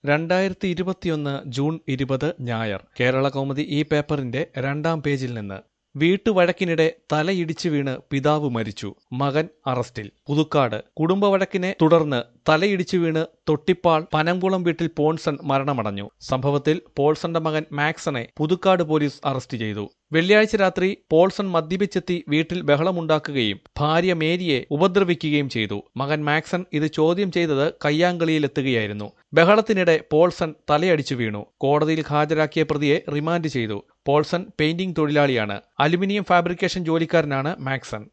രണ്ടായിരത്തി ഇരുപത്തിയൊന്ന് ജൂൺ ഇരുപത് ഞായർ കേരള കൗമുദി ഈ പേപ്പറിന്റെ രണ്ടാം പേജിൽ നിന്ന് വീട്ടുവഴക്കിനിടെ തലയിടിച്ചു വീണ് പിതാവ് മരിച്ചു മകൻ അറസ്റ്റിൽ പുതുക്കാട് കുടുംബവഴക്കിനെ തുടർന്ന് തലയിടിച്ചു വീണ് തൊട്ടിപ്പാൾ പനംകുളം വീട്ടിൽ പോൺസൺ മരണമടഞ്ഞു സംഭവത്തിൽ പോൾസന്റെ മകൻ മാക്സണെ പുതുക്കാട് പോലീസ് അറസ്റ്റ് ചെയ്തു വെള്ളിയാഴ്ച രാത്രി പോൾസൺ മദ്യപിച്ചെത്തി വീട്ടിൽ ബഹളമുണ്ടാക്കുകയും ഭാര്യ മേരിയെ ഉപദ്രവിക്കുകയും ചെയ്തു മകൻ മാക്സൺ ഇത് ചോദ്യം ചെയ്തത് കയ്യാങ്കളിയിലെത്തുകയായിരുന്നു ബഹളത്തിനിടെ പോൾസൺ തലയടിച്ചു വീണു കോടതിയിൽ ഹാജരാക്കിയ പ്രതിയെ റിമാൻഡ് ചെയ്തു പോൾസൺ പെയിന്റിംഗ് തൊഴിലാളിയാണ് അലുമിനിയം ഫാബ്രിക്കേഷൻ ജോലിക്കാരനാണ് മാക്സൺ